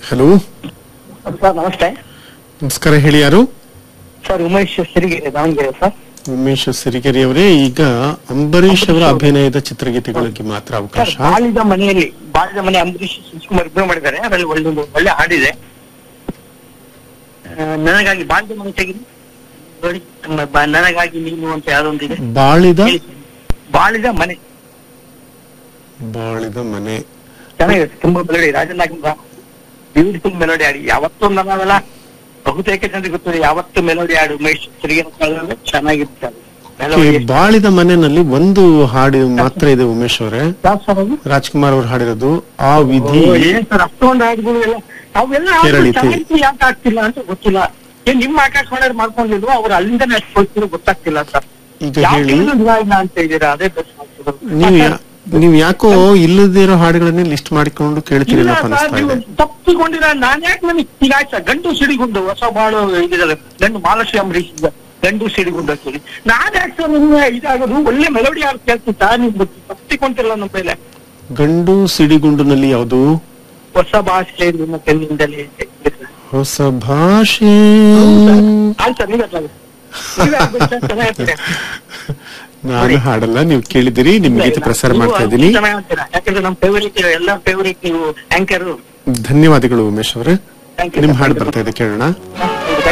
Hello sir ನಮಸ್ತೆ ನಮಸ್ಕಾರ ಹೇಳಿ ಯಾರು ಸರ್ ಉಮೇಶ್ ಸಿರಿಗೆರೆ ದಾವಣಗೆರೆ ಸರ್ ಉಮೇಶ್ ಸಿರಿಗೆರೆ ಅವರೇ ಈಗ ಅಂಬರೀಷ್ ಅವರ ಅಭಿನಯದ ಚಿತ್ರಗೀತೆಗಳಿಗೆ ಮಾತ್ರ ಸರ್ ಅವಕಾಶ ಬಾಳಿದ ಮನೆಯಲ್ಲಿ ಬಾಳಿದ ಮನೆ ಅಂಬರೀಶ್ ಶಿವಕುಮಾರ್ ಇಬ್ಬರು ಮಾಡಿದ್ದಾರೆ ಅದರಲ್ಲಿ ಒಳ್ಳೊಂದು ಒಳ್ಳೆ ಹಾಡಿದೆ ಆ, ನನಗಾಗಿ ಬಾಳಿದ ಮನೆ ತೆಗೆದು ನೋಡಿ ನಮ್ಮ ಬ- ನನಗಾಗಿ ನೀನು ಅಂತ ಯಾವ್ದೊಂದಿದೆ ಬಾಳಿದ ಹೇಳಿ ಸರ್. ಬಾಳಿದ ಮನೆ ಬಾಳಿದ ಮನೆ ಚೆನ್ನಾಗಿದೆ ತುಂಬಾ ಮೆಲೋಡಿ ರಾಜನಾಗಿಂದ ಬ್ಯೂಟಿಫುಲ್ ಮೆಲೋಡಿ ಹಾಡಿ ಯಾವತ್ತೂ ನಾವೆಲ್ಲ ಬಹುತೇಕ ಜನರಿಗೆ ಗೊತ್ತಿದೆ ಯಾವತ್ತು ಮೆಲೋಡಿ ಹಾಡು ಉಮೇಶ್ ಸಿರಿಗೆರೆ ಕಾಲದಲ್ಲಿ ಚೆನ್ನಾಗಿರ್ತಾರೆ ಈ ಬಾಳಿದ ಮನೆಯಲ್ಲಿ ಒಂದು ಹಾಡು ಮಾತ್ರ ಇದೆ ಉಮೇಶ್ ಅವರೇ ರಾಜ್ಕುಮಾರ್ ಅವರು ಹಾಡಿರೋದು ಆ ವಿಧಿ ಏನ್ ಸರ್ ಅಷ್ಟೊಂದು ಹಾಡುಗಳು ಎಲ್ಲ ಅವೆಲ್ಲ ಕೇರಳಿತಿ. ಚೆನ್ನಾಗಿ ಯಾಕೆ ಆಗ್ತಿಲ್ಲ ಅಂತ ಗೊತ್ತಿಲ್ಲ ಏನ್ ನಿಮ್ಮ ಆಕಾಶವಾಣಿ ಮಾಡ್ಕೊಂಡಿದ್ರು ಅವ್ರು ಅಲ್ಲಿಂದನೇ ಅಷ್ಟು ಕೊಡ್ತಿರೋ ಗೊತ್ತಾಗ್ತಿಲ್ಲ ಸರ್ ಈಗ ಯಾಕೆ ಹೇಳಿ ಇನ್ನೂ ಇಲ್ಲ ಇಲ್ಲ ಅಂತ ಇದ್ದೀರಾ ಅದೇ ಪ್ರಶ್ನೆ ಆಗ್ತಿರೋದು. ನೀವು ಯಾ- ನೀವು ಯಾಕೋ ಇಲ್ಲದಿರೋ ಹಾಡುಗಳನ್ನೇ ಲಿಸ್ಟ್ ಮಾಡಿಕೊಂಡು ಇಲ್ಲ ಕೇಳ್ತೀರಲ್ಲ ಸರ್ ಅನಿಸ್ತಾ ನೀವು ಇದೆ ತಪ್ಪಿಕೊಂಡಿರ ನಾನ್ ಯಾಕೆ ನನಗೆ ಈಗ ಆಯ್ತಾ ಗಂಡು ಸಿಡಿಗುಂಡು ಹೊಸ ಬಾಳು ಇದಿದೆ ಗಂಡು ಮಾಲಶ್ರೀ ಅಂಬರೀಶ್ ಇದೆ. ಗಂಡು ಸಿಡಿಗುಂಡು ಅಂತೇಳಿ ನಾನ್ ಯಾಕೆ ಸರ್ ನಿಮ್ಗೆ ಇದಾಗೋದು ಒಳ್ಳೆ ಮೆಲೋಡಿ ಯಾರು ಕೇಳ್ತಿದ್ದ ನೀವು ತಪ್ಪಿಕೊಂಡಿಲ್ಲ ನಮ್ಮ ಮೇಲೆ ಗಂಡು ಸಿಡಿಗುಂಡುನಲ್ಲಿ ಯಾವುದು ಹೊಸ ಭಾಷೆ ನಿಮ್ಮ ಕೆನ್ನಿಂದಲೇ ಹೊಸ ಭಾಷೆ ಆಯ್ತು ಸರ್ ನೀವೇ ಅದ್ರಲ್ಲಿ. ನೀವೇ ಆಗ್ಬೇಕು ಸರ್, ಚೆನ್ನಾಗಿರ್ತೀರಿ. ನಾನು ಹಾಡಲ್ಲ ನೀವು ಕೇಳಿದಿರಿ ನಿಮ್ ಗೀತೆ ಪ್ರಸಾರ ನೀವು ಮಾಡ್ತಾ ಇದ್ದೀನಿ ಚೆನ್ನಾಗಿ ಮಾಡ್ತೀರಾ. ಯಾಕಂದ್ರೆ ನಮ್ಮ ಫೇವರಿಟ್ ಎಲ್ಲ ಫೇವರಿಟ್ ನೀವು ಆಂಕರ್ ಧನ್ಯವಾದಗಳು ಉಮೇಶ್ ಅವರೇ ಥ್ಯಾಂಕ್ ಯು ನಿಮ್ ಹಾಡು ಬರ್ತಾ ಇದೆ ಕೇಳೋಣ